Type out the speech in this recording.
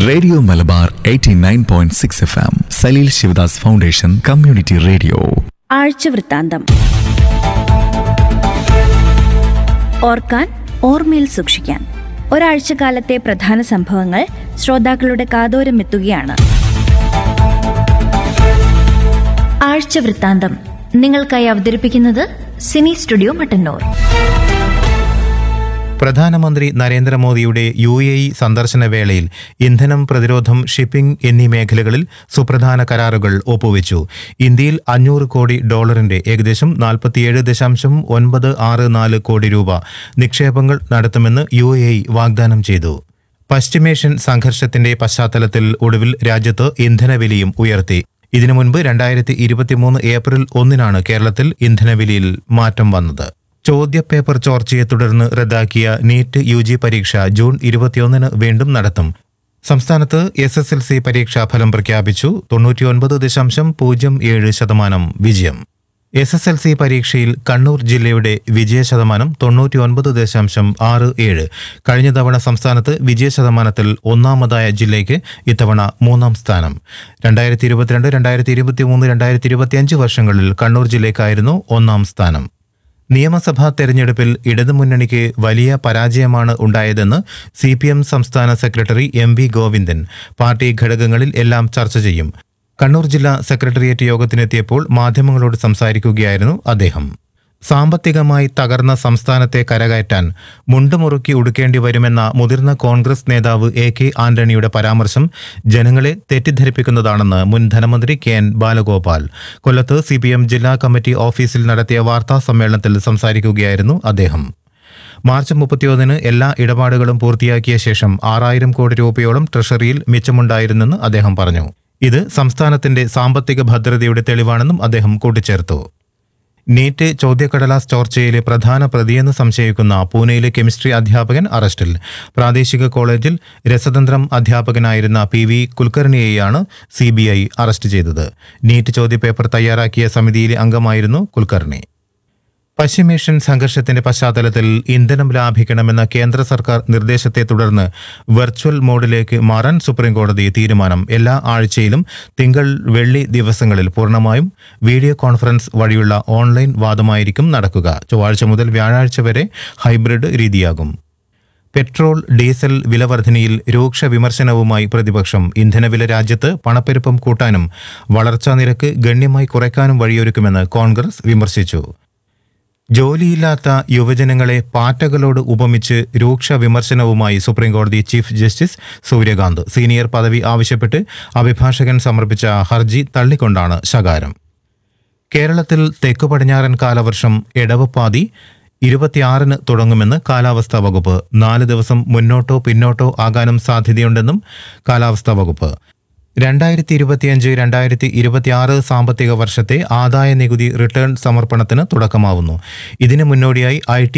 radio Malabar 89.6 F M Saleel Shivadas foundation community radio ആഴ്ചവൃത്താന്തം ഓർക്കാൻ ഓർമ്മയിൽ സൂക്ഷിക്കാൻ ഒരാഴ്ചക്കാലത്തെ പ്രധാന സംഭവങ്ങൾ ശ്രോതാക്കളുടെ കാതോരമെത്തുകയാണ് ആഴ്ചവൃത്താന്തം നിങ്ങൾക്കായി അവതരിപ്പിക്കുന്നത് സിനി സ്റ്റുഡിയോ മട്ടന്നൂർ പ്രധാനമന്ത്രി നരേന്ദ്രമോദിയുടെ യു എ ഇ സന്ദർശന വേളയിൽ ഇന്ധനം പ്രതിരോധം ഷിപ്പിംഗ് എന്നീ മേഖലകളിൽ സുപ്രധാന കരാറുകൾ ഒപ്പുവെച്ചു ഇന്ത്യയിൽ അഞ്ഞൂറ് കോടി ഡോളറിന്റെ ഏകദേശം നാൽപ്പത്തിയേഴ് ദശാംശം ഒൻപത് ആറ് നാല് കോടി രൂപ നിക്ഷേപങ്ങൾ നടത്തുമെന്ന് യു എ ഇ വാഗ്ദാനം ചെയ്തു പശ്ചിമേഷ്യൻ സംഘർഷത്തിന്റെ പശ്ചാത്തലത്തിൽ ഒടുവിൽ രാജ്യത്ത് ഇന്ധനവിലയും ഉയർത്തി ഇതിനു മുൻപ് രണ്ടായിരത്തി ഇരുപത്തിമൂന്ന് ഏപ്രിൽ ഒന്നിനാണ് കേരളത്തിൽ ഇന്ധനവിലയിൽ മാറ്റം വന്നത് ചോദ്യപേപ്പർ ചോർച്ചയെ തുടർന്ന് റദ്ദാക്കിയ നീറ്റ് യു ജി പരീക്ഷ ജൂൺ ഇരുപത്തിയൊന്നിന് വീണ്ടും നടത്തും സംസ്ഥാനത്ത് എസ് എസ് എൽ സി പരീക്ഷാ ഫലം പ്രഖ്യാപിച്ചു തൊണ്ണൂറ്റിയൊൻപത് ദശാംശം പൂജ്യം ഏഴ് ശതമാനം വിജയം എസ് എസ് എൽ സി പരീക്ഷയിൽ കണ്ണൂർ ജില്ലയുടെ വിജയ ശതമാനം തൊണ്ണൂറ്റിയൊൻപത് ദശാംശം ആറ് ഏഴ് കഴിഞ്ഞ തവണ സംസ്ഥാനത്ത് വിജയ ശതമാനത്തിൽ ഒന്നാമതായ ജില്ലയ്ക്ക് ഇത്തവണ മൂന്നാം സ്ഥാനം രണ്ടായിരത്തി ഇരുപത്തിരണ്ട് രണ്ടായിരത്തി ഇരുപത്തിമൂന്ന് രണ്ടായിരത്തി ഇരുപത്തിയഞ്ച് വർഷങ്ങളിൽ കണ്ണൂർ ജില്ലയ്ക്കായിരുന്നു ഒന്നാം സ്ഥാനം നിയമസഭാ തെരഞ്ഞെടുപ്പിൽ ഇടതുമുന്നണിക്ക് വലിയ പരാജയമാണ് ഉണ്ടായതെന്ന് സി പി എം സംസ്ഥാന സെക്രട്ടറി എം വി ഗോവിന്ദൻ പാർട്ടി ഘടകങ്ങളിൽ എല്ലാം ചർച്ച ചെയ്യും കണ്ണൂർ ജില്ലാ സെക്രട്ടേറിയറ്റ് യോഗത്തിനെത്തിയപ്പോൾ മാധ്യമങ്ങളോട് സംസാരിക്കുകയായിരുന്നു അദ്ദേഹം സാമ്പത്തികമായി തകർന്ന സംസ്ഥാനത്തെ കരകയറ്റാൻ മുണ്ടുമുറുക്കി ഉടുക്കേണ്ടി വരുമെന്ന മുതിർന്ന കോൺഗ്രസ് നേതാവ് എ കെ ആന്റണിയുടെ പരാമർശം ജനങ്ങളെ തെറ്റിദ്ധരിപ്പിക്കുന്നതാണെന്ന് മുൻ ധനമന്ത്രി കെ എൻ ബാലഗോപാൽ കൊല്ലത്ത് സി ജില്ലാ കമ്മിറ്റി ഓഫീസിൽ നടത്തിയ വാർത്താ സമ്മേളനത്തിൽ സംസാരിക്കുകയായിരുന്നു അദ്ദേഹം മാർച്ച് മുപ്പത്തിയൊന്നിന് എല്ലാ ഇടപാടുകളും പൂർത്തിയാക്കിയ ശേഷം ആറായിരം കോടി രൂപയോളം ട്രഷറിയിൽ മിച്ചമുണ്ടായിരുന്നെന്ന് അദ്ദേഹം പറഞ്ഞു ഇത് സംസ്ഥാനത്തിന്റെ സാമ്പത്തിക ഭദ്രതയുടെ തെളിവാണെന്നും അദ്ദേഹം കൂട്ടിച്ചേർത്തു നീറ്റ് ചോദ്യക്കടലാസ് ചോർച്ചയിലെ പ്രധാന പ്രതിയെന്ന് സംശയിക്കുന്ന പൂനെയിലെ കെമിസ്ട്രി അധ്യാപകൻ അറസ്റ്റിൽ പ്രാദേശിക കോളേജിൽ രസതന്ത്രം അധ്യാപകനായിരുന്ന പി വി കുൽക്കർണിയെയാണ് സി ബി ഐ അറസ്റ്റ് ചെയ്തത് നീറ്റ് ചോദ്യപേപ്പർ തയ്യാറാക്കിയ സമിതിയിലെ അംഗമായിരുന്നു കുൽക്കർണി പശ്ചിമേഷ്യൻ സംഘർഷത്തിന്റെ പശ്ചാത്തലത്തിൽ ഇന്ധനം ലാഭിക്കണമെന്ന കേന്ദ്ര സർക്കാർ നിർദ്ദേശത്തെ തുടർന്ന് വെർച്വൽ മോഡിലേക്ക് മാറാൻ സുപ്രീംകോടതി തീരുമാനം എല്ലാ ആഴ്ചയിലും തിങ്കൾ വെള്ളി ദിവസങ്ങളിൽ പൂർണ്ണമായും വീഡിയോ കോൺഫറൻസ് വഴിയുള്ള ഓൺലൈൻ വാദമായിരിക്കും നടക്കുക ചൊവ്വാഴ്ച മുതൽ വ്യാഴാഴ്ച വരെ ഹൈബ്രിഡ് രീതിയാകും പെട്രോൾ ഡീസൽ വിലവർധനയിൽ രൂക്ഷ വിമർശനവുമായി പ്രതിപക്ഷം ഇന്ധനവില രാജ്യത്ത് പണപ്പെരുപ്പം കൂട്ടാനും വളർച്ചാ നിരക്ക് ഗണ്യമായി കുറയ്ക്കാനും വഴിയൊരുക്കുമെന്ന് കോൺഗ്രസ് വിമർശിച്ചു ജോലിയില്ലാത്ത യുവജനങ്ങളെ പാറ്റകളോട് ഉപമിച്ച് രൂക്ഷ വിമർശനവുമായി സുപ്രീംകോടതി ചീഫ് ജസ്റ്റിസ് സൂര്യകാന്ത് സീനിയർ പദവി ആവശ്യപ്പെട്ട് അഭിഭാഷകൻ സമർപ്പിച്ച ഹർജി തള്ളിക്കൊണ്ടാണ് ശകാരം കേരളത്തിൽ തെക്കു പടിഞ്ഞാറൻ കാലവർഷം എടവപ്പാതി ഇരുപത്തിയാറിന് തുടങ്ങുമെന്ന് കാലാവസ്ഥാ വകുപ്പ് നാല് ദിവസം മുന്നോട്ടോ പിന്നോട്ടോ ആകാനും സാധ്യതയുണ്ടെന്നും കാലാവസ്ഥാ വകുപ്പ് രണ്ടായിരത്തി ഇരുപത്തിയഞ്ച് രണ്ടായിരത്തി ഇരുപത്തിയാറ് സാമ്പത്തിക വർഷത്തെ ആദായ നികുതി റിട്ടേൺ സമർപ്പണത്തിന് തുടക്കമാവുന്നു ഇതിനു മുന്നോടിയായി ഐ ടി